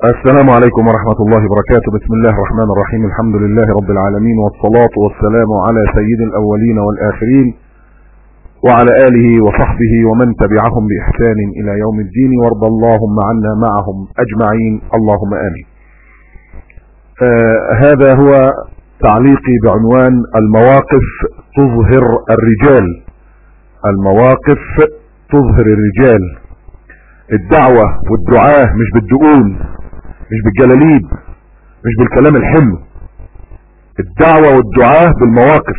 السلام عليكم ورحمة الله وبركاته بسم الله الرحمن الرحيم الحمد لله رب العالمين والصلاة والسلام على سيد الأولين والآخرين وعلى آله وصحبه ومن تبعهم بإحسان إلى يوم الدين وارض اللهم عنا معهم أجمعين اللهم آمين آه هذا هو تعليقي بعنوان المواقف تظهر الرجال المواقف تظهر الرجال الدعوة والدعاة مش بالدقون مش بالجلاليب مش بالكلام الحلو الدعوة والدعاة بالمواقف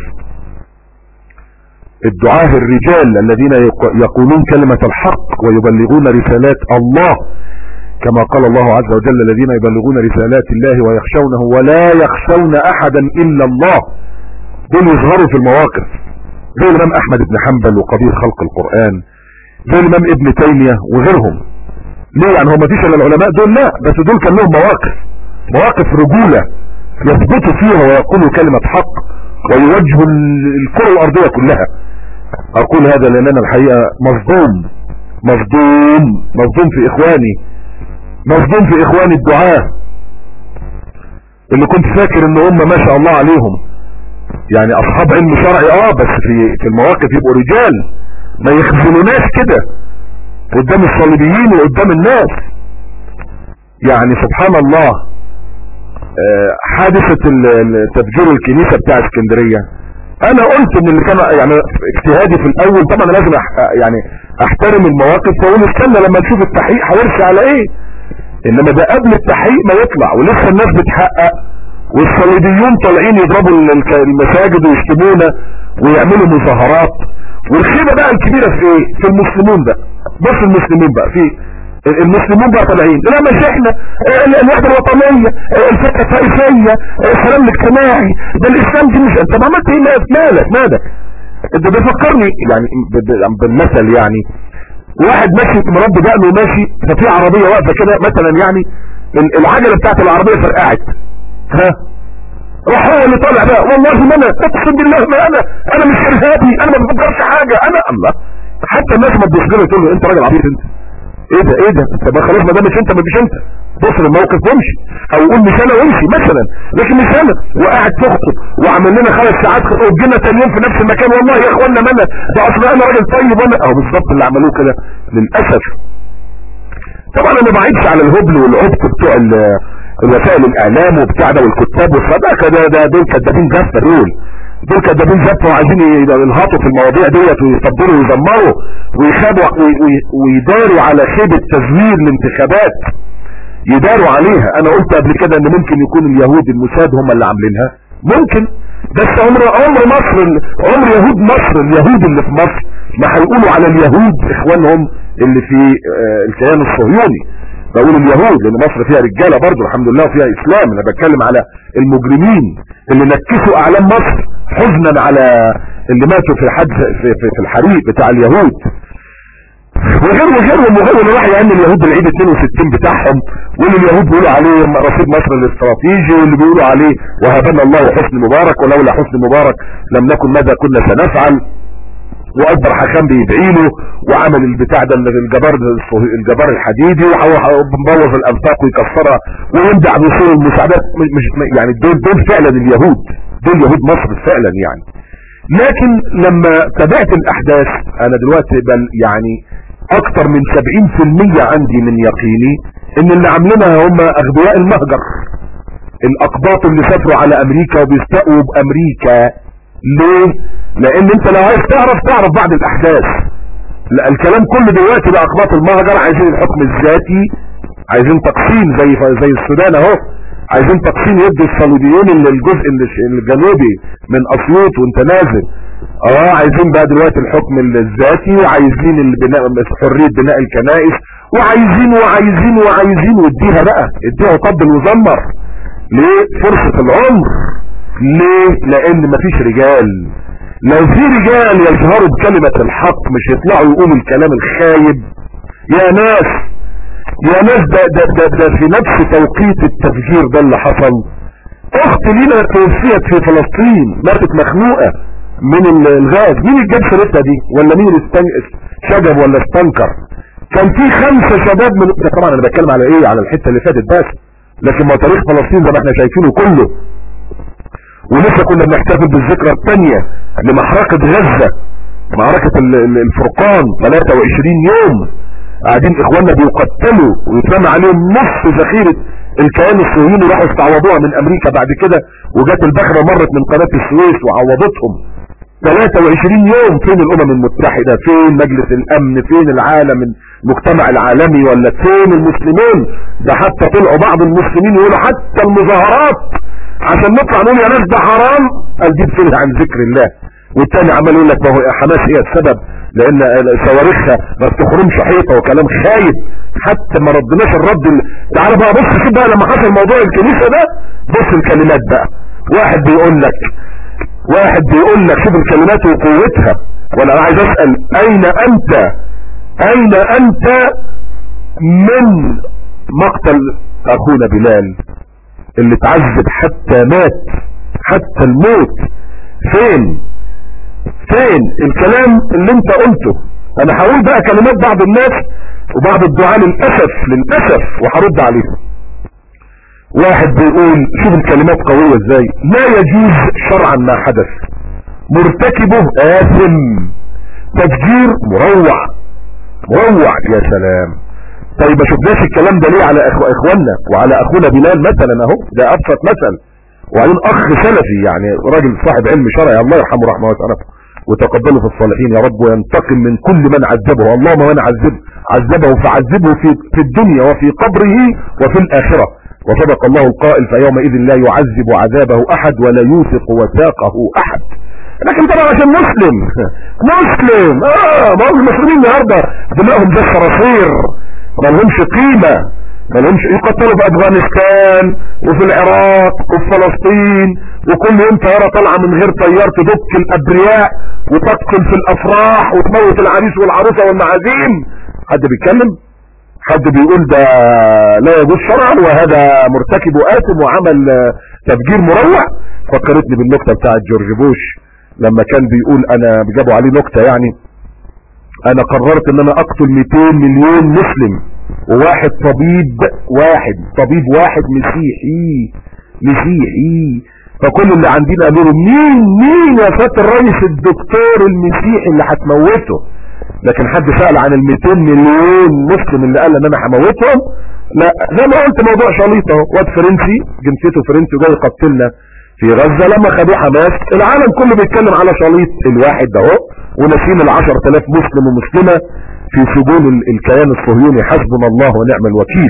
الدعاة الرجال الذين يقولون كلمة الحق ويبلغون رسالات الله كما قال الله عز وجل الذين يبلغون رسالات الله ويخشونه ولا يخشون احدا الا الله دول يظهروا في المواقف زي الامام احمد بن حنبل وقدير خلق القرآن زي الامام ابن تيمية وغيرهم ليه يعني هم مفيش الا العلماء دول لا بس دول كان لهم مواقف مواقف رجولة يثبتوا فيها ويقولوا كلمة حق ويوجهوا الكرة الارضية كلها اقول هذا لان انا الحقيقة مصدوم مصدوم مصدوم في اخواني مصدوم في اخواني الدعاة اللي كنت فاكر ان هم ما شاء الله عليهم يعني اصحاب علم شرعي اه بس في في المواقف يبقوا رجال ما يخذلوناش كده قدام الصليبيين وقدام الناس يعني سبحان الله حادثة تفجير الكنيسة بتاع اسكندرية انا قلت ان اللي كان يعني اجتهادي في الاول طبعا لازم يعني احترم المواقف واقول استنى لما نشوف التحقيق هيرسى على ايه انما ده قبل التحقيق ما يطلع ولسه الناس بتحقق والصليبيون طالعين يضربوا المساجد ويشتمونا ويعملوا مظاهرات والخيبة بقى الكبيرة في ايه في المسلمون بقى بص المسلمين بقى في المسلمون بقى طالعين لا مش احنا الوحدة الوطنية الفكرة الطائفية السلام الاجتماعي ده الاسلام دي مش انت ما عملت ايه مالك مالك ده بيفكرني يعني بالمثل يعني واحد ماشي مربي دقنه وماشي ففي عربية واقفة كده مثلا يعني العجلة بتاعت العربية فرقعت ها راح هو اللي طالع بقى والله ما انا اقسم بالله ما انا انا مش ارهابي انا ما بفكرش حاجة انا الله حتى الناس ما تبص له تقول له انت راجل عبيط انت ايه ده ايه ده انت بقى خلاص ما ده مش انت ما فيش انت بص للموقف وامشي او قول مش انا وامشي مثلا لكن مش انا وقاعد تخطب وعمل لنا خمس ساعات وجينا تاني يوم في نفس المكان والله يا اخوانا ما انا ده اصل انا راجل طيب وانا اهو بالظبط اللي عملوه كده للاسف طبعا انا ما بعيدش على الهبل والعبط بتوع الوسائل الاعلام وبتاع ده والكتاب والصداقه ده ده دول كدابين زفه دول دول كدابين زفه وعايزين ينهطوا في المواضيع ديت ويصدروا ويزمروا ويخابوا ويداروا على خيبه تزوير الانتخابات يداروا عليها انا قلت قبل كده ان ممكن يكون اليهود الموساد هم اللي عاملينها ممكن بس عمر عمر مصر عمر يهود مصر اليهود اللي في مصر ما هيقولوا على اليهود اخوانهم اللي في الكيان الصهيوني بقول اليهود لان مصر فيها رجالة برضو الحمد لله وفيها اسلام انا بتكلم على المجرمين اللي نكسوا اعلام مصر حزنا على اللي ماتوا في الحادث في, في, في الحريق بتاع اليهود وغير وغيرهم وغير اللي راح يعمل اليهود العيد 62 بتاعهم واللي اليهود بيقولوا عليه رصيد مصر الاستراتيجي واللي بيقولوا عليه وهبنا الله حسن مبارك ولولا حسن مبارك لم نكن ماذا كنا سنفعل واكبر حكام بيدعي له وعمل البتاع ده الجبار الجبار الحديدي ومبوظ الانفاق ويكسرها ويمدع بوصول المساعدات مش يعني دول دول فعلا اليهود دول يهود مصر فعلا يعني لكن لما تابعت الاحداث انا دلوقتي بل يعني اكتر من 70% عندي من يقيني ان اللي عاملينها هم اغبياء المهجر الاقباط اللي سافروا على امريكا وبيستقوا بامريكا ليه لان انت لو عايز تعرف تعرف بعد الاحداث لا الكلام كله دلوقتي بقى اقباط المهجر عايزين الحكم الذاتي عايزين تقسيم زي زي السودان اهو عايزين تقسيم يدوا الصليبيين اللي الجزء الجنوبي من اسيوط وانت نازل اه عايزين بقى دلوقتي الحكم الذاتي وعايزين البناء حرية بناء الكنائس وعايزين وعايزين وعايزين واديها بقى اديها طبل وزمر ليه فرصة العمر ليه لان مفيش رجال لو في رجال يظهروا بكلمة الحق مش يطلعوا يقولوا الكلام الخايب يا ناس يا ناس ده, ده, ده, ده في نفس توقيت التفجير ده اللي حصل اخت لينا توفيت في فلسطين ماتت مخنوقة من الغاز مين اللي جاب سيرتها دي ولا مين اللي شجب ولا استنكر كان في خمسة شباب من طبعا انا بتكلم على ايه على الحتة اللي فاتت بس لكن ما تاريخ فلسطين زي ما احنا شايفينه كله ولسه كنا بنحتفل بالذكرى الثانية لمحرقة غزة معركة الفرقان 23 يوم قاعدين اخواننا بيقتلوا ويترمى عليهم نصف ذخيرة الكيان الصهيوني راحوا استعوضوها من امريكا بعد كده وجات البخرة مرت من قناة السويس وعوضتهم 23 يوم فين الامم المتحدة فين مجلس الامن فين العالم المجتمع العالمي ولا فين المسلمين ده حتى طلعوا بعض المسلمين يقولوا حتى المظاهرات عشان نطلع نقول يا ناس ده حرام قال دي بتنهى عن ذكر الله والتاني عمال يقول لك ما هو حماس هي السبب لان صواريخها ما بتخرمش حيطه وكلام خايب حتى ما ردناش الرد ال... تعال بقى بص شوف بقى لما حصل موضوع الكنيسه ده بص الكلمات بقى واحد بيقول لك واحد بيقول لك شوف الكلمات وقوتها وانا عايز اسال اين انت اين انت من مقتل اخونا بلال اللي اتعذب حتى مات حتى الموت فين فين الكلام اللي انت قلته انا هقول بقى كلمات بعض الناس وبعض الدعاء للأسف للأسف وهرد عليهم واحد بيقول شوف الكلمات قوية ازاي لا يجوز شرعا ما حدث مرتكبه آثم تفجير مروع مروع يا سلام طيب ما شفناش الكلام ده ليه على إخو اخواننا وعلى اخونا بلال مثلا اهو ده ابسط مثل وبعدين اخ سلفي يعني راجل صاحب علم شرعي الله يرحمه رحمه واسعه وتقبله في الصالحين يا رب وينتقم من كل من عذبه اللهم من عذب عذبه فعذبه في, في الدنيا وفي قبره وفي الآخرة وصدق الله القائل فيومئذ لا يعذب عذابه أحد ولا يوثق وثاقه أحد لكن طبعا عشان مسلم مسلم اه ما هو المسلمين النهارده دمائهم زي الصراصير ما لهمش قيمه ما لهمش يقتلوا في افغانستان وفي العراق وفي فلسطين وكل يوم طياره طالعه من غير طيار تدك الابرياء وتقتل في الافراح وتموت العريس والعروسه والمعازيم حد بيتكلم حد بيقول ده لا يجوز شرعا وهذا مرتكب آثم وعمل تفجير مروع فكرتني بالنكتة بتاعت جورج بوش لما كان بيقول انا جابوا عليه نكتة يعني انا قررت ان انا اقتل 200 مليون مسلم وواحد طبيب واحد طبيب واحد مسيحي مسيحي فكل اللي عندنا قالوا مين مين يا سياده الرئيس الدكتور المسيحي اللي هتموته لكن حد سأل عن ال 200 مليون مسلم اللي قال ان انا هموتهم لا زي ما قلت موضوع شليط اهو واد فرنسي جنسيته فرنسي وجاي يقتلنا في غزة لما خدوه حماس العالم كله بيتكلم على شليط الواحد ده اهو ونسيم ال 10000 مسلم ومسلمة في سجون الكيان الصهيوني حسبنا الله ونعم الوكيل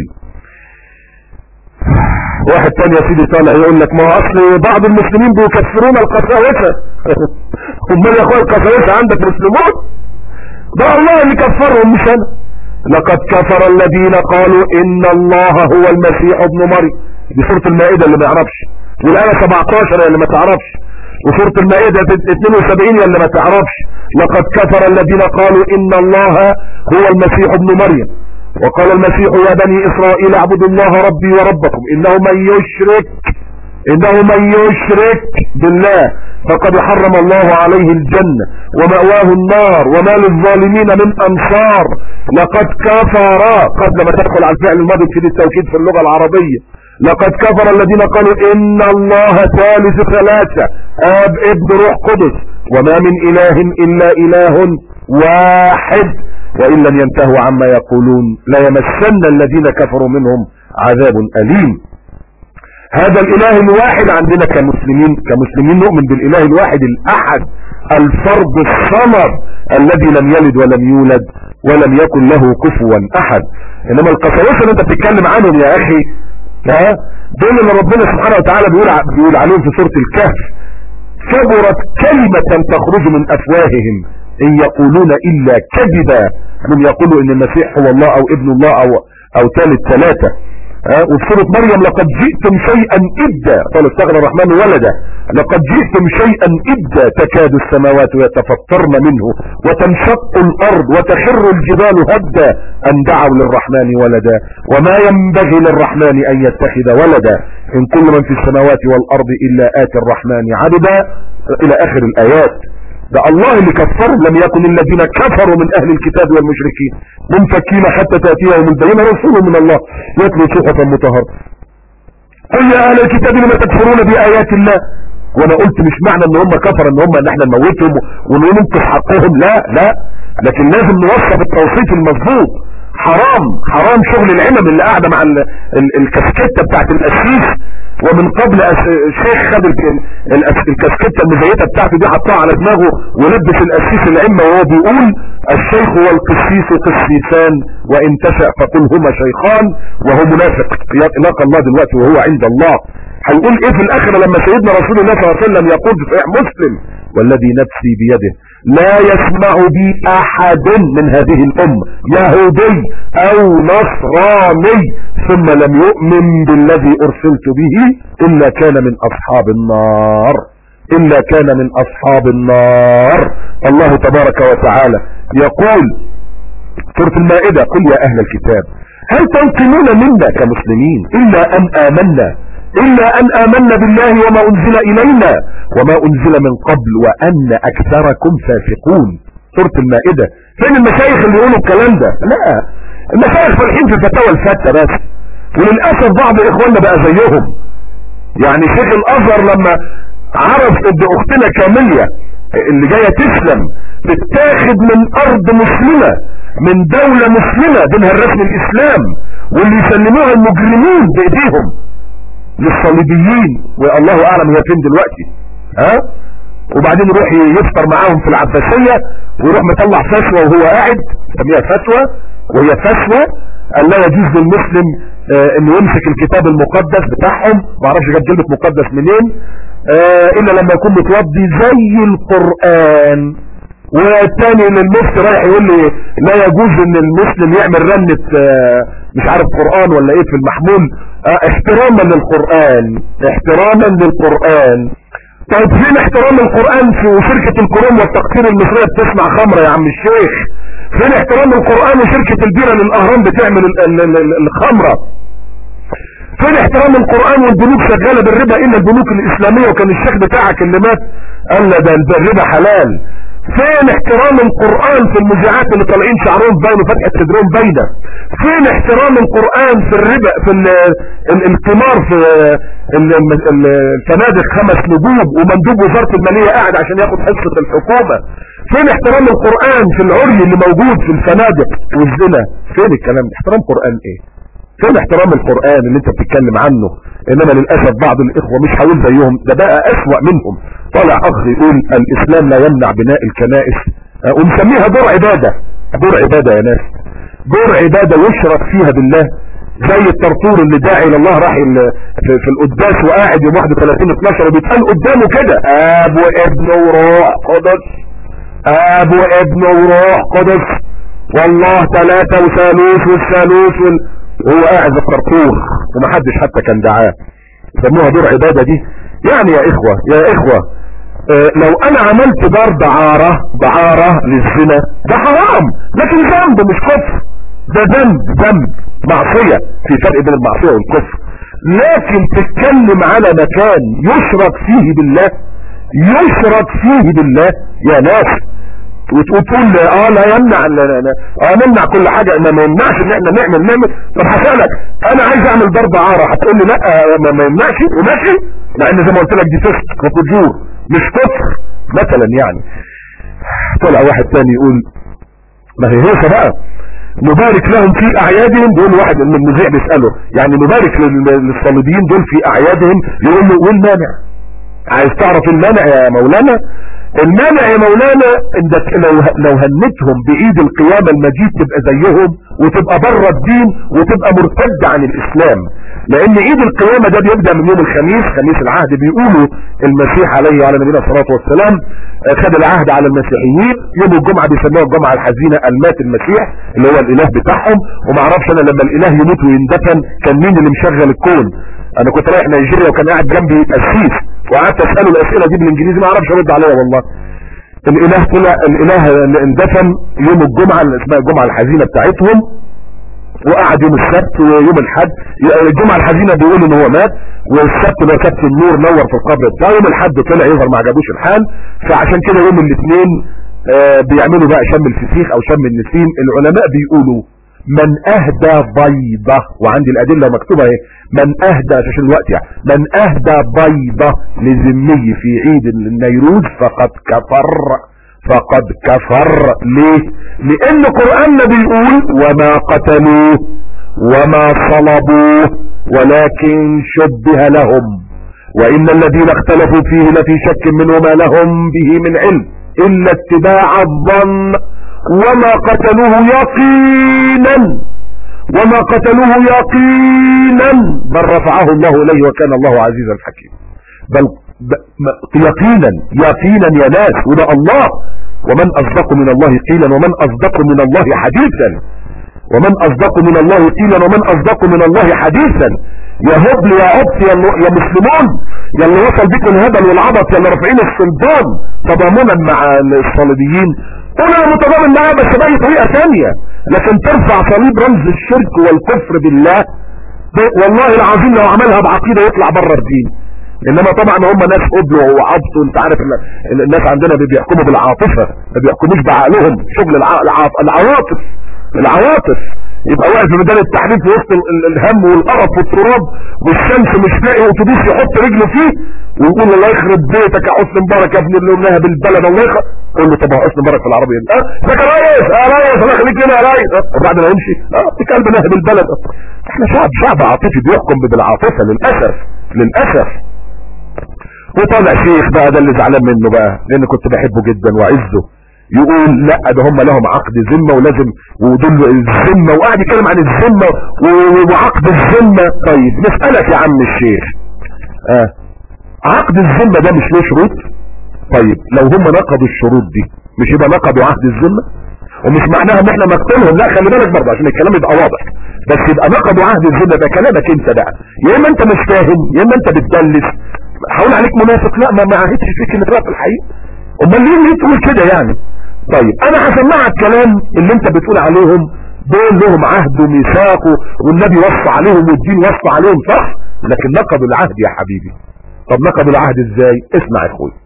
واحد تاني يا سيدي طالع يقول لك ما هو اصل بعض المسلمين بيكفرون القساوسة امال يا اخويا القساوسة عندك مسلمون ده الله اللي كفرهم مش انا لقد كفر الذين قالوا ان الله هو المسيح ابن مريم دي سورة المائدة اللي ما يعرفش والآية 17 اللي ما تعرفش وسورة المائدة 72 اللي ما تعرفش لقد كفر الذين قالوا ان الله هو المسيح ابن مريم وقال المسيح يا بني اسرائيل اعبدوا الله ربي وربكم انه من يشرك انه من يشرك بالله فقد حرم الله عليه الجنة ومأواه النار وما للظالمين من انصار لقد كفر قبل ما تدخل على الفعل الماضي في التوكيد في اللغة العربية لقد كفر الذين قالوا ان الله ثالث ثلاثة اب ابن روح قدس وما من اله الا اله واحد وان لم ينتهوا عما يقولون لا يمسن الذين كفروا منهم عذاب اليم هذا الاله الواحد عندنا كمسلمين كمسلمين نؤمن بالاله الواحد الاحد الفرد الصمد الذي لم يلد ولم يولد ولم يكن له كفوا احد انما القساوسه اللي انت بتتكلم عنهم يا اخي ها دول اللي ربنا سبحانه وتعالى بيقول بيقول عليهم في سوره الكهف كبرت كلمة تخرج من افواههم ان يقولون الا كذبا من يقولوا ان المسيح هو الله او ابن الله او او ثالث ثلاثة وفي سورة مريم لقد جئتم شيئا إبدا قال استغنى الرحمن ولدا لقد جئتم شيئا إبدا تكاد السماوات يتفطرن منه وتنشق الأرض وتخر الجبال هدا أن دعوا للرحمن ولدا وما ينبغي للرحمن أن يتخذ ولدا إن كل من في السماوات والأرض إلا آتي الرحمن عبدا إلى آخر الآيات ده الله اللي كفرهم لم يكن الذين كفروا من اهل الكتاب والمشركين منفكين حتى تأتيهم البينة رسول من الله يتلو صحفا مطهرة قل يا اهل الكتاب لما تكفرون بآيات الله وانا قلت مش معنى ان هم كفر ان هم ان احنا نموتهم وننقص حقهم لا لا لكن لازم نوصف التوصيف المظبوط حرام حرام شغل العمم اللي قاعده مع ال- ال- الكاسكته بتاعت القسيس ومن قبل أس- الشيخ خد ال- الأس- الكاسكته المزيته بتاعته دي حطها على دماغه ولبس القسيس العمه وهو بيقول الشيخ والقسيس قسيسان وان تشأ فقل هما شيخان وهو منافق يلاقى الله دلوقتي وهو عند الله هيقول ايه في الاخره لما سيدنا رسول الله صلى الله عليه وسلم يقول في صحيح مسلم والذي نفسي بيده لا يسمع بي احد من هذه الامه يهودي او نصراني ثم لم يؤمن بالذي ارسلت به الا كان من اصحاب النار الا كان من اصحاب النار الله تبارك وتعالى يقول سورة المائدة قل يا اهل الكتاب هل تنقمون منا كمسلمين الا ان امنا الا ان امنا بالله وما انزل الينا وما انزل من قبل وان اكثركم فاسقون سورة المائدة فين المشايخ اللي يقولوا الكلام ده لا المشايخ فالحين في فتاوى الفتة بس وللأسف بعض اخواننا بقى زيهم يعني شيخ الازهر لما عرف ان اختنا كاميليا اللي جاية تسلم تتاخد من ارض مسلمة من دولة مسلمة دينها الرسم الاسلام واللي يسلموها المجرمين بايديهم للصليبيين والله اعلم هي فين دلوقتي ها وبعدين يروح يفطر معاهم في العباسية ويروح مطلع فتوى وهو قاعد سميها فتوى وهي فتوى قال لا يجوز للمسلم آه انه يمسك الكتاب المقدس بتاعهم ما اعرفش جاب كلمه مقدس منين آه الا لما يكون متوضي زي القرآن والتاني ان المفتي رايح يقول لي لا يجوز ان المسلم يعمل رنة آه مش عارف قرآن ولا ايه في المحمول آه احتراما للقرآن احتراما للقرآن طيب فين احترام القرآن في شركة الكروم والتقطير المصرية بتسمع خمرة يا عم الشيخ فين احترام القرآن وشركة البيرة للأهرام بتعمل ال- ال- ال- الخمرة فين احترام القرآن والبنوك شغالة بالربا الا البنوك الاسلامية وكان الشيخ بتاعك اللي مات قال لا ده الربا حلال فين احترام القرآن في المذيعات اللي طالعين شعرهم باين وفتحة صدرهم باينة فين احترام القرآن في الربا في ال ال القمار في ال ال ال الفنادق خمس نجوم ومندوب وزارة المالية قاعد عشان ياخد حصة الحكومة فين احترام القرآن في العري اللي موجود في الفنادق والزنا فين الكلام ده احترام قرآن ايه فين احترام القرآن اللي انت بتتكلم عنه انما للأسف بعض الاخوة مش هقول زيهم ده بقى اسوأ منهم طالع اخ يقول الاسلام لا يمنع بناء الكنائس اه، ومسميها دور عبادة دور عبادة يا ناس دور عبادة يشرك فيها بالله زي الطرطور اللي داعي لله راح ال- في, في القداس وقاعد يوم 31 12 وبيتقال قدامه كده اب وابن وروح قدس اب وابن وروح قدس والله ثلاثة وثالوث والثالوث وال... وهو قاعد في الطرطور ومحدش حتى كان دعاه يسموها دور عبادة دي يعني يا اخوة يا اخوة اه لو انا عملت دار دعارة دعارة للزنا ده حرام لكن ذنب مش كفر ده ذنب ذنب معصية في فرق بين المعصية والكفر لكن تتكلم على مكان يشرك فيه بالله يشرك فيه بالله يا ناس وتقول اه لا يمنع لا لا لا اه نمنع كل حاجة ما ما يمنعش ان احنا نعمل نعمل طب هسألك انا عايز اعمل ضرب عارة هتقول لي لا آه، ما, ما يمنعش وماشي مع ان زي ما قلت لك دي فسق وفجور مش كفر مثلا يعني طلع واحد تاني يقول ما هي هيصة بقى نبارك لهم في اعيادهم بيقول له واحد من المذيع بيسأله يعني نبارك لل- للصليبيين دول في اعيادهم يقول له والمانع عايز تعرف المانع يا مولانا المانع يا مولانا انك لو لو هنتهم بايد القيامة المجيد تبقى زيهم وتبقى بره الدين وتبقى مرتد عن الاسلام لان ايد القيامة ده بيبدأ من يوم الخميس خميس العهد بيقولوا المسيح عليه وعلى نبينا الصلاة والسلام آه، خد العهد على المسيحيين يوم الجمعة بيسموها الجمعة الحزينة المات المسيح اللي هو الاله بتاعهم وما اعرفش انا لما الاله يموت ويندفن كان مين اللي مشغل الكون انا كنت رايح نيجيريا وكان قاعد جنبي قسيس وقعدت اساله الاسئله دي بالانجليزي ما اعرفش ارد عليها والله الاله طلع الاله اللي اندفن يوم الجمعه اللي اسمها الجمعه الحزينه بتاعتهم وقعد يوم السبت ويوم الحد الجمعه الحزينه بيقول ان هو مات والسبت اللي هو سبت النور نور في القبر بتاعه يوم الحد طلع يظهر ما عجبوش الحال فعشان كده يوم الاثنين آه بيعملوا بقى شم الفسيخ او شم النسيم العلماء بيقولوا من اهدى بيضة وعندي الادلة مكتوبة اهي من اهدى عشان الوقت يعني من اهدى بيضة لذمي في عيد النيروز فقد كفر فقد كفر ليه لان قرآننا بيقول وما قتلوه وما صلبوه ولكن شبه لهم وان الذين اختلفوا فيه لفي شك منه ما لهم به من علم الا اتباع الظن وما قتلوه يقينا وما قتلوه يقينا بل رفعه الله اليه وكان الله عزيزا حكيما بل يقينا يقينا يا ناس وده الله ومن اصدق من الله قيلا ومن اصدق من الله حديثا ومن اصدق من الله قيلا ومن اصدق من الله حديثا يا هبل يا عبس يا, يا مسلمون يا اللي وصل بكم الهبل والعبط يا اللي رافعين السلطان تضامنا مع الصليبيين قول انا متضامن معاه بس باي طريقه ثانيه لكن ترفع صليب رمز الشرك والكفر بالله والله العظيم لو عملها بعقيده يطلع بره الدين انما طبعا هم ناس قبلوا وعبطوا انت عارف الناس عندنا بيحكموا بالعاطفه ما بيحكموش بعقلهم شغل العواطف العواطف يبقى واقف في ميدان التحرير في وسط الهم والقرف والتراب والشمس مش لاقي اتوبيس يحط رجله فيه ويقول الله يخرب بيتك يا حسن مبارك يا ابن اللي قلناها بالبلد الله يخرب قول له طب يا حسن مبارك في العربيه اه ازيك يا ريس اه ريس الله يخليك هنا يا ريس وبعد ما يمشي اه في كلب نهب بالبلد احنا شعب شعب عاطفي بيحكم بالعاطفه للاسف للاسف وطالع شيخ بقى ده اللي زعلان منه بقى لان كنت بحبه جدا واعزه يقول لا ده هم لهم عقد ذمه ولازم ودول الذمه وقاعد يتكلم عن الذمه وعقد الذمه طيب نسالك يا عم الشيخ اه عقد الذمه ده مش له شروط طيب لو هم نقضوا الشروط دي مش يبقى نقضوا عهد الذمه ومش معناها ان احنا نقتلهم لا خلي بالك برضه عشان الكلام يبقى واضح بس يبقى نقضوا عهد الذمه ده كلامك انت بقى يا اما انت مش فاهم يا اما انت بتدلس هقول عليك منافق لا ما ما عهدتش فيك ان في الحقيقه امال ليه ليه تقول كده يعني طيب انا هسمعك كلام اللي انت بتقول عليهم دول لهم عهد وميثاق والنبي وصى عليهم والدين وصى عليهم صح لكن نقضوا العهد يا حبيبي طب نقضوا العهد ازاي اسمع يا اخوي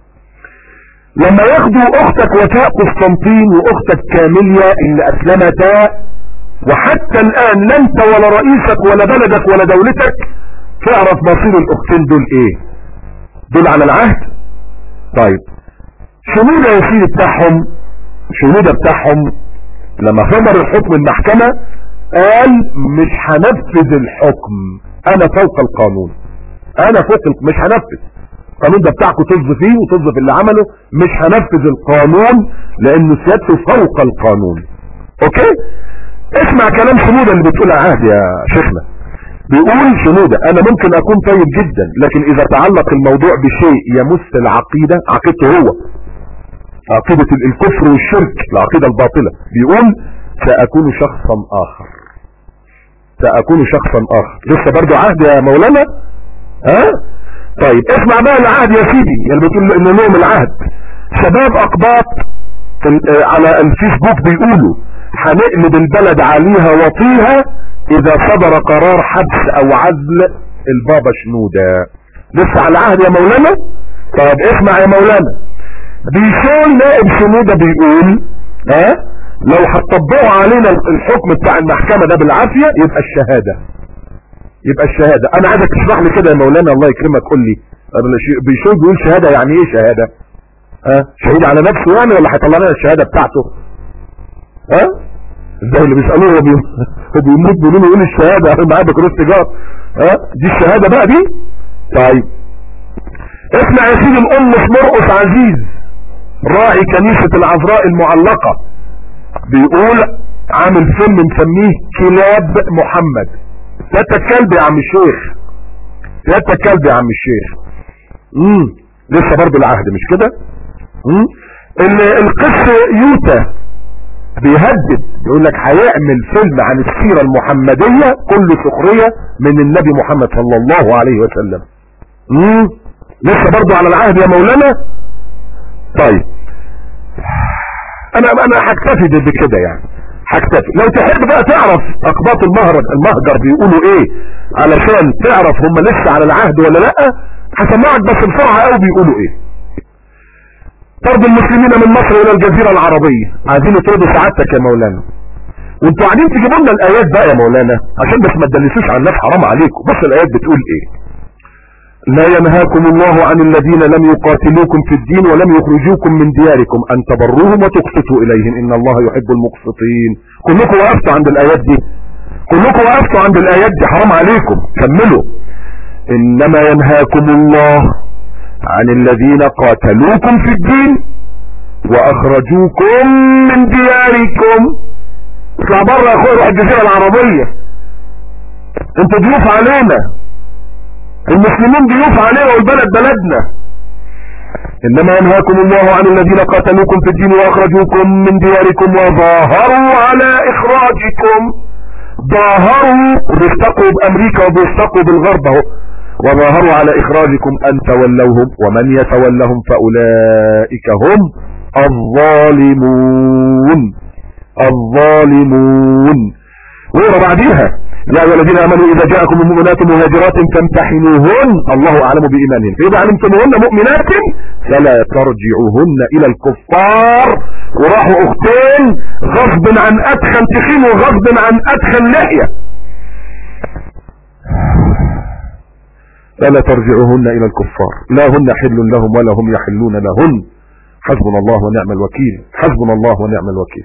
لما ياخدوا اختك وفاء قسطنطين واختك كاميليا اللي اسلمتا وحتى الان لا انت ولا رئيسك ولا بلدك ولا دولتك تعرف مصير الاختين دول ايه دول على العهد طيب شنودة يا سيدي بتاعهم شنودة بتاعهم لما خبر الحكم المحكمة قال مش هنفذ الحكم انا فوق القانون انا فوق ال... مش هنفذ القانون ده بتاعكم طز فيه وطز في اللي عمله مش هنفذ القانون لانه سيادته فوق القانون اوكي اسمع كلام شنودة اللي بتقول عهد يا شيخنا بيقول شنودة انا ممكن اكون طيب جدا لكن اذا تعلق الموضوع بشيء يمس العقيدة عقيدته هو عقيدة الكفر والشرك العقيدة الباطلة بيقول سأكون شخصا اخر سأكون شخصا اخر لسه برضو عهد يا مولانا ها طيب اسمع بقى العهد يا سيدي اللي بتقول ان لهم العهد شباب اقباط على الفيسبوك بيقولوا هنقلب البلد عليها وطيها اذا صدر قرار حبس او عزل البابا شنودة لسه على العهد يا مولانا طب اسمع يا مولانا بيشون نائب شنودة بيقول ها لو هتطبقوا علينا الحكم بتاع المحكمة ده بالعافية يبقى الشهادة يبقى الشهادة انا عايزك تشرح لي كده يا مولانا الله يكرمك قول لي بيشون بيقول شهادة يعني ايه شهادة ها شهيد على نفسه يعني ولا هيطلع لنا الشهادة بتاعته ها زي اللي بيسألوه هو بيموت بيقولوا له يقول الشهادة انا معاه بكالوريوس تجارة ها دي الشهادة بقى دي طيب اسمع يا سيدي الام مرقس عزيز راعي كنيسة العذراء المعلقة بيقول عامل فيلم مسميه كلاب محمد سيادة الكلب يا عم الشيخ سيادة الكلب يا عم الشيخ امم لسه برضه العهد مش كده امم القس يوتا بيهدد يقول لك هيعمل فيلم عن السيرة المحمدية كل سخرية من النبي محمد صلى الله عليه وسلم امم لسه برضو على العهد يا مولانا طيب انا انا هكتفي بكده يعني هكتفي لو تحب بقى تعرف اقباط المهرج المهجر بيقولوا ايه علشان تعرف هم لسه على العهد ولا لا هسمعك بس بسرعة قوي بيقولوا ايه طرد المسلمين من مصر الى الجزيرة العربية عايزين يطردوا سعادتك يا مولانا وانتوا قاعدين تجيبوا لنا الايات بقى يا مولانا عشان بس ما تدلسوش على الناس حرام عليكم بص الايات بتقول ايه لا ينهاكم الله عن الذين لم يقاتلوكم في الدين ولم يخرجوكم من دياركم ان تبروهم وتقسطوا اليهم ان الله يحب المقسطين كلكم وقفتوا عند الايات دي كلكم وقفتوا عند الايات دي حرام عليكم كملوا انما ينهاكم الله عن الذين قاتلوكم في الدين واخرجوكم من دياركم اطلع بره يا اخويا روح الجزيره العربيه انتوا ضيوف علينا المسلمين ضيوف علينا والبلد بلدنا انما ينهاكم الله عن الذين قاتلوكم في الدين واخرجوكم من دياركم وظاهروا على اخراجكم ظاهروا بيستقوا بامريكا وبيستقوا بالغرب اهو وظاهروا على اخراجكم ان تولوهم ومن يتولهم فاولئك هم الظالمون الظالمون ويرى بعديها يا ايها الذين امنوا اذا جاءكم المؤمنات مهاجرات فامتحنوهن الله اعلم بايمانهن فاذا علمتموهن مؤمنات فلا ترجعوهن الى الكفار وراحوا اختين غصب عن ادخن تخين وغصب عن ادخن لحيه فلا ترجعوهن الى الكفار لا هن حل لهم ولا هم يحلون لهن حسبنا الله ونعم الوكيل حسبنا الله ونعم الوكيل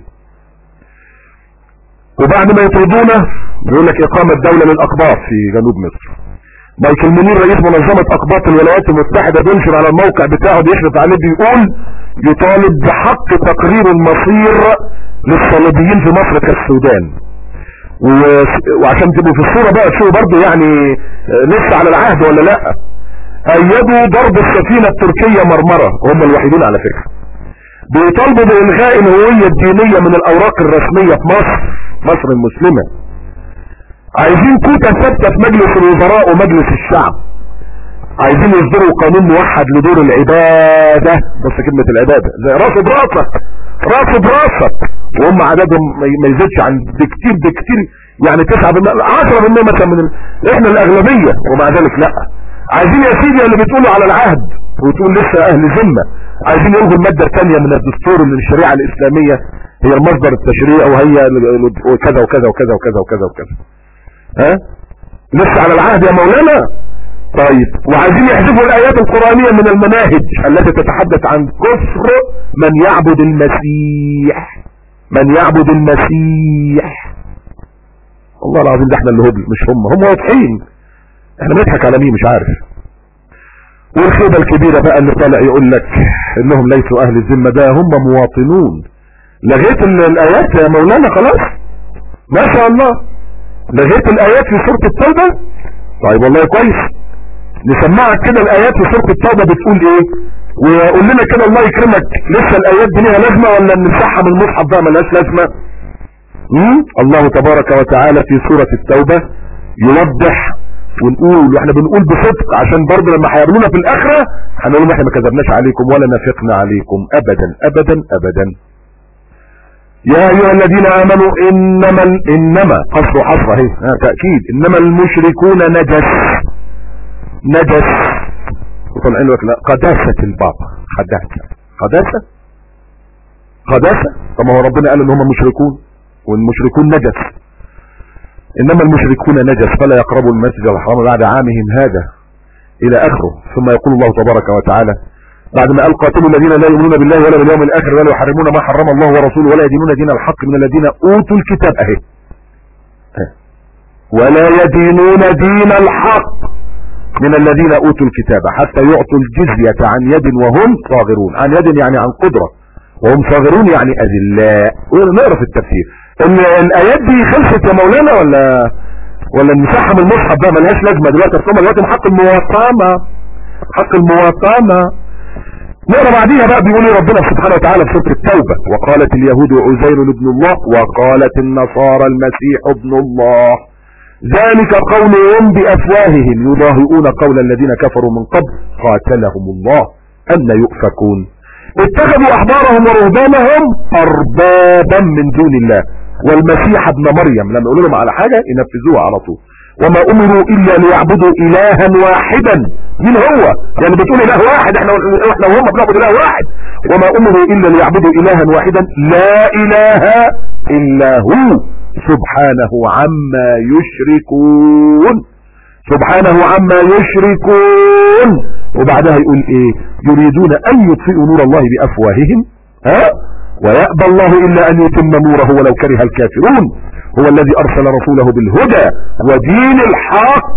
وبعد ما يطردونا بيقول لك اقامة دولة للاقباط في جنوب مصر مايكل منير رئيس منظمة اقباط الولايات المتحدة بينشر على الموقع بتاعه بيشرف عليه بيقول يطالب بحق تقرير المصير للصليبيين في مصر كالسودان وعشان تبقوا في الصورة بقى شو برضو يعني لسه على العهد ولا لا ايدوا ضرب السفينة التركية مرمرة هم الوحيدين على فكرة بيطالبوا بإلغاء الهوية الدينية من الأوراق الرسمية في مصر مصر المسلمة عايزين كوتا ثابتة في مجلس الوزراء ومجلس الشعب عايزين يصدروا قانون موحد لدور العبادة بس كلمة العبادة زي راسه براسك راسه براسك وهم عددهم ما يزيدش عن بكتير بكتير يعني تسعة بالمئة عشرة بالمئة مثلا من ال... احنا الأغلبية ومع ذلك لا عايزين يا سيدي اللي بتقولوا على العهد وتقول لسه اهل ذمة عايزين يلغوا المادة الثانية من الدستور من الشريعة الاسلامية هي المصدر التشريع وهي وكذا وكذا وكذا وكذا وكذا وكذا ها لسه على العهد يا مولانا طيب وعايزين يحذفوا الايات القرآنية من المناهج التي تتحدث عن كفر من يعبد المسيح من يعبد المسيح والله العظيم ده احنا اللي هبل مش هم هم واضحين احنا بنضحك على مين مش عارف والخيبة الكبيرة بقى اللي طالع يقول لك انهم ليسوا اهل الذمة ده هم مواطنون لغيت الايات يا مولانا خلاص ما شاء الله لغيت الايات في سورة التوبة طيب والله كويس نسمعك كده الايات في سورة التوبة بتقول ايه وقول لنا كده الله يكرمك لسه الايات دي ليها لازمة ولا نمسحها من المصحف بقى ملهاش لازمة مم؟ الله تبارك وتعالى في سورة التوبة يوضح ونقول واحنا بنقول بصدق عشان برضه لما هيقابلونا في الاخرة هنقول لهم احنا ما كذبناش عليكم ولا نافقنا عليكم ابدا ابدا ابدا يا ايها الذين امنوا انما ال... انما حصر حصر اهي تأكيد انما المشركون نجس نجس وطلعين لك لا قداسة البابا قداسة قداسة قداسة طب ما هو ربنا قال ان هم مشركون والمشركون نجس انما المشركون نجس فلا يقربوا المسجد الحرام بعد عامهم هذا الى اخره ثم يقول الله تبارك وتعالى بعد ما قال قاتلوا الذين لا يؤمنون بالله ولا باليوم الاخر ولا يحرمون ما حرم الله ورسوله ولا يدينون دين الحق من الذين اوتوا الكتاب اهي ولا يدينون دين الحق من الذين اوتوا الكتاب حتى يعطوا الجزية عن يد وهم صاغرون عن يد يعني عن قدرة وهم صاغرون يعني اذلاء ونقرا في التفسير ان الايات دي خلصت يا مولانا ولا ولا نمسحها من المصحف بقى ملهاش لازمه دلوقتي اصلا دلوقتي حق المواطنه حق المواطنه نقرا بعديها بقى بيقول ربنا سبحانه وتعالى في سوره التوبه وقالت اليهود عزير ابن الله وقالت النصارى المسيح ابن الله ذلك قولهم بافواههم يضاهئون قول الذين كفروا من قبل قاتلهم الله ان يؤفكون اتخذوا احبارهم ورهبانهم اربابا من دون الله والمسيح ابن مريم لما يقولوا لهم على حاجة ينفذوها على طول وما امروا الا ليعبدوا الها واحدا مين هو يعني بتقول اله واحد احنا احنا وهم بنعبد اله واحد وما امروا الا ليعبدوا الها واحدا لا اله الا هو سبحانه عما يشركون سبحانه عما يشركون وبعدها يقول ايه يريدون ان يطفئوا نور الله بافواههم ها ويأبى الله الا ان يتم نوره ولو كره الكافرون هو الذي ارسل رسوله بالهدى ودين الحق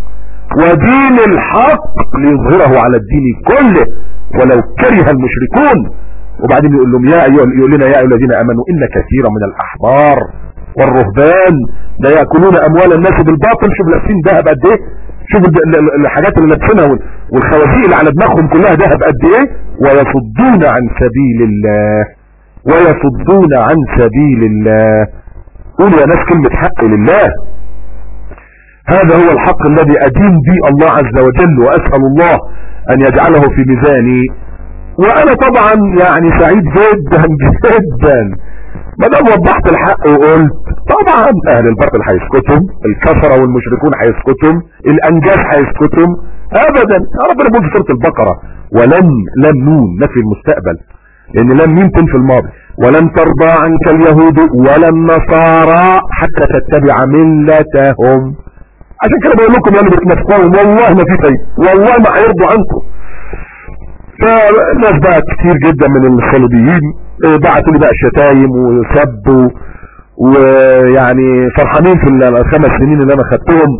ودين الحق ليظهره على الدين كله ولو كره المشركون وبعدين يقول لهم يا أيها يقول لنا يا ايها الذين امنوا ان كثيرا من الاحبار والرهبان لا ياكلون اموال الناس بالباطل شوف لابسين ذهب قد ايه شوف الحاجات اللي لابسينها والخوازيق اللي على دماغهم كلها ذهب قد ايه ويصدون عن سبيل الله ويصدون عن سبيل الله قول يا ناس كلمة حق لله هذا هو الحق الذي أدين به الله عز وجل وأسأل الله أن يجعله في ميزاني وأنا طبعا يعني سعيد جدا جدا ما دام وضحت الحق وقلت طبعا أهل الباطل هيسكتهم الكفرة والمشركون هيسكتهم الأنجاز هيسكتهم أبدا ربنا بيقول في سورة البقرة ولم لم نون نفي المستقبل لأن لم مين تنفي الماضي ولن ترضى عنك اليهود ولا النصارى حتى تتبع ملتهم عشان كده بقول لكم يعني بتنفقوهم والله ما في شيء والله ما هيرضوا عنكم فالناس بقى كتير جدا من الصليبيين بعتوا لي بقى شتايم وسب ويعني فرحانين في الخمس سنين اللي انا خدتهم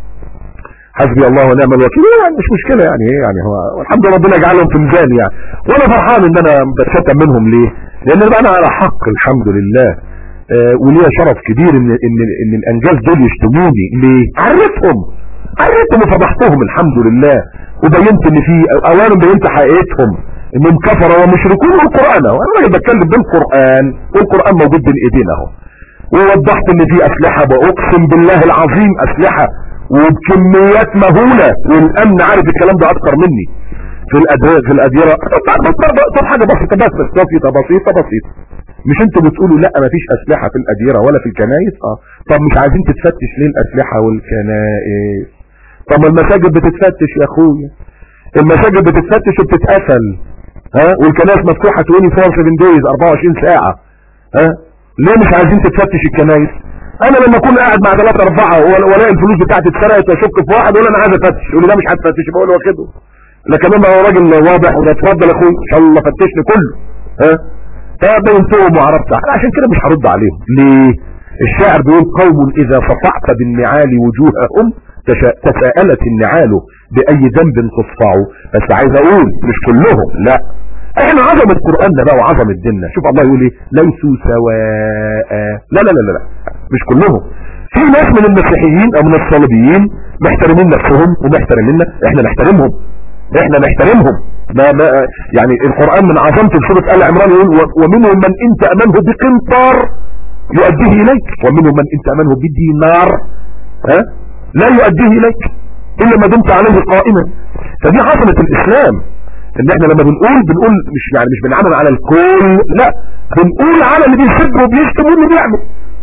حسبي الله ونعم الوكيل يعني مش مشكلة يعني ايه يعني هو الحمد لله ربنا يجعلهم في ميزان يعني وانا فرحان ان انا بتشتم منهم ليه لان انا على حق الحمد لله آه وليا شرف كبير ان ان ان الانجاز دول يشتموني ليه عرفتهم عرفتهم وفضحتهم الحمد لله وبينت ان في اولا بينت حقيقتهم انهم كفروا ومشركون والقران وانا راجل بتكلم بالقران والقران موجود بين ايدينا اهو ووضحت ان في اسلحه واقسم بالله العظيم اسلحه وبكميات مهولة والامن عارف الكلام ده اكتر مني في الادوية في الاديرة طب حاجة بسيطة بس بسيطة بسيطة بسيطة مش انتوا بتقولوا لا مفيش اسلحة في الاديرة ولا في الكنايس اه طب مش عايزين تتفتش ليه الاسلحة والكنائس طب المساجد بتتفتش يا اخويا المساجد بتتفتش وبتتقفل ها والكنائس مفتوحة 24 7 دايز 24 ساعة ها ليه مش عايزين تتفتش الكنائس انا لما اكون قاعد مع ثلاثة اربعة والاقي الفلوس بتاعتي اتسرقت واشك في واحد اقول انا عايز افتش يقول لي ده مش هتفتش بقول له واخده لكن انا هو راجل واضح وده اتفضل يا اخوي ان شاء الله فتشني كله ها فبينتهم وعرفت عشان كده مش هرد عليهم ليه الشاعر بيقول قوم اذا صفعت بالنعال وجوههم تساءلت النعال باي ذنب تصفعوا بس عايز اقول مش كلهم لا احنا عظمة قرآننا بقى وعظمة ديننا شوف الله يقول ايه ليسوا سواء لا لا لا لا مش كلهم في ناس من المسيحيين او من الصليبيين محترمين نفسهم ومحترميننا احنا نحترمهم احنا نحترمهم ما ما يعني القرآن من عظمته في سورة آل عمران يقول ومنهم من انت امنه بقنطار يؤديه اليك ومنهم من انت امنه بدينار ها لا يؤديه اليك الا ما دمت عليه قائما فدي عظمة الاسلام ان احنا لما بنقول بنقول مش يعني مش بنعمل على الكل لا بنقول على اللي بيسب وبيشتم واللي بيعمل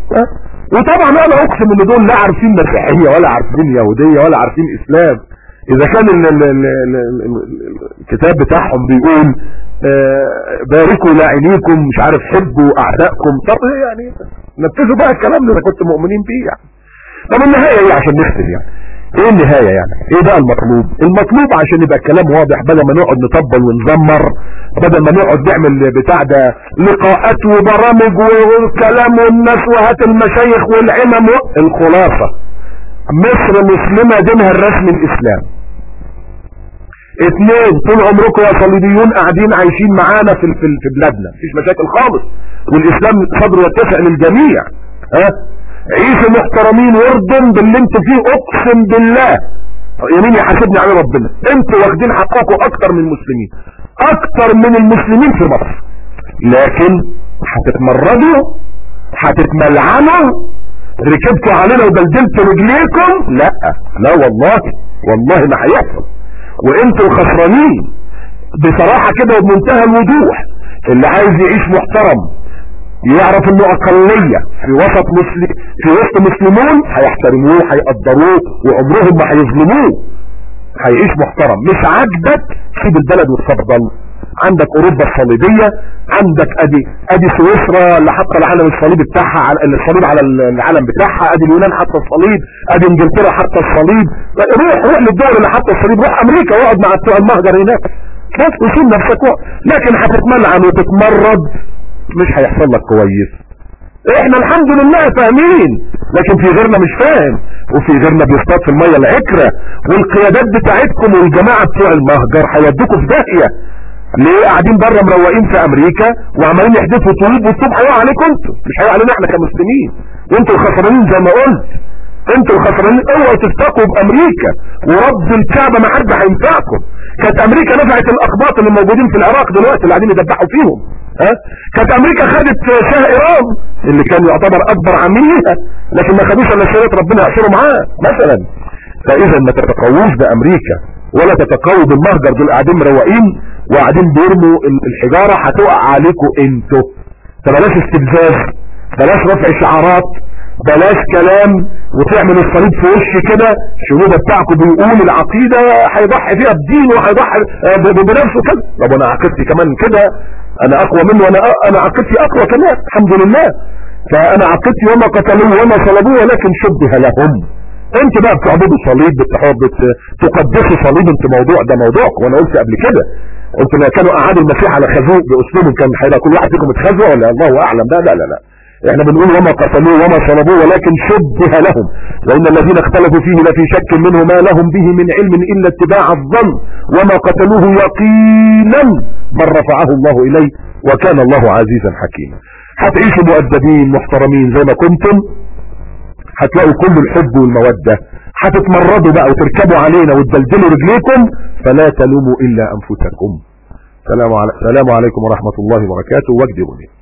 وطبعا انا اقسم ان دول لا عارفين مسيحية ولا عارفين يهودية ولا عارفين اسلام اذا كان ال ال ال ال الكتاب بتاعهم بيقول آه باركوا لاعنيكم مش عارف حبوا اعدائكم طب يعني نفذوا بقى الكلام اللي كنتم مؤمنين بيه يعني طب النهاية ايه عشان نختم يعني ايه النهاية يعني ايه بقى المطلوب المطلوب عشان يبقى الكلام واضح بدل ما نقعد نطبل ونزمر بدل ما نقعد نعمل بتاع ده لقاءات وبرامج وكلام والناس وهات المشايخ والعمم الخلاصة مصر مسلمة دينها الرسمي الاسلام اتنين طول عمركم يا صليبيون قاعدين عايشين معانا في في في بلادنا مفيش مشاكل خالص والاسلام صدره يتسع للجميع ها عيشوا محترمين وارضوا باللي انتوا فيه اقسم بالله يمين يحاسبني عليه ربنا انتوا واخدين حقكم اكتر من المسلمين اكتر من المسلمين في مصر لكن هتتمردوا هتتملعنوا ركبتوا علينا وبلدلتوا رجليكم لا لا والله والله ما هيحصل وانتوا خسرانين بصراحة كده وبمنتهى الوضوح اللي عايز يعيش محترم يعرف انه اقلية في وسط مسلم في وسط مسلمون هيحترموه هيقدروه وعمرهم ما هيظلموه هيعيش محترم مش عاجبك سيب البلد واتفضل عندك اوروبا الصليبية عندك ادي ادي سويسرا اللي حاطه العلم الصليبي بتاعها على الصليب على العلم بتاعها ادي اليونان حاطه الصليب ادي انجلترا حاطه الصليب روح روح للدول اللي حاطه الصليب روح امريكا واقعد مع بتوع المهجر هناك بس وسيب نفسك وقت لكن هتتملعن وتتمرد مش هيحصل لك كويس احنا الحمد لله فاهمين لكن في غيرنا مش فاهم وفي غيرنا بيصطاد في المية العكرة والقيادات بتاعتكم والجماعة بتوع المهجر هيودوكوا في داهية ليه قاعدين بره مروقين في امريكا وعمالين يحدثوا طوب والطوب هيقع عليكم انتوا مش هيقع علينا احنا كمسلمين وانتوا الخسرانين زي ما قلت انتوا الخسرانين اوعوا تفتقوا بامريكا ورب الكعبة ما حد هينفعكم كانت امريكا نفعت الاقباط اللي موجودين في العراق دلوقتي اللي قاعدين يدبحوا فيهم ها كانت امريكا خدت شاه ايران اللي كان يعتبر اكبر عميلها لكن ما خدوش الا شريط ربنا يحشره معاه مثلا فاذا ما تتقووش بامريكا ولا تتقووا بالمهجر دول قاعدين مروقين وقاعدين بيرموا الحجارة هتقع عليكم انتوا فبلاش استفزاز بلاش رفع شعارات بلاش كلام وتعمل الصليب في وش كده الشنودة بتاعكم بيقول العقيدة هيضحي فيها بدين وهيضحي بنفسه كده طب انا عقيدتي كمان كده انا اقوى منه وانا انا عقيدتي اقوى كمان الحمد لله فانا عقيدتي وما قتلوه وما صلبوه ولكن شبه لهم انت بقى بتعبدوا صليب بتقدسوا صليب انت موضوع ده موضوعكم وانا قلت قبل كده قلت لو كانوا قعدوا المسيح على خازوق باسلوبهم كان هيبقى كل واحد فيكم اتخزوه ولا الله اعلم لا لا لا لا احنا بنقول وما قتلوه وما صلبوه ولكن شبه لهم وان الذين اختلفوا فيه لفي شك منه ما لهم به من علم الا اتباع الظن وما قتلوه يقينا بل رفعه الله اليه وكان الله عزيزا حكيما هتعيشوا مؤدبين محترمين زي ما كنتم هتلاقوا كل الحب والمودة هتتمردوا بقى وتركبوا علينا وتدلدلوا رجليكم فلا تلوموا الا انفسكم سلام عليكم ورحمة الله وبركاته واكذبوا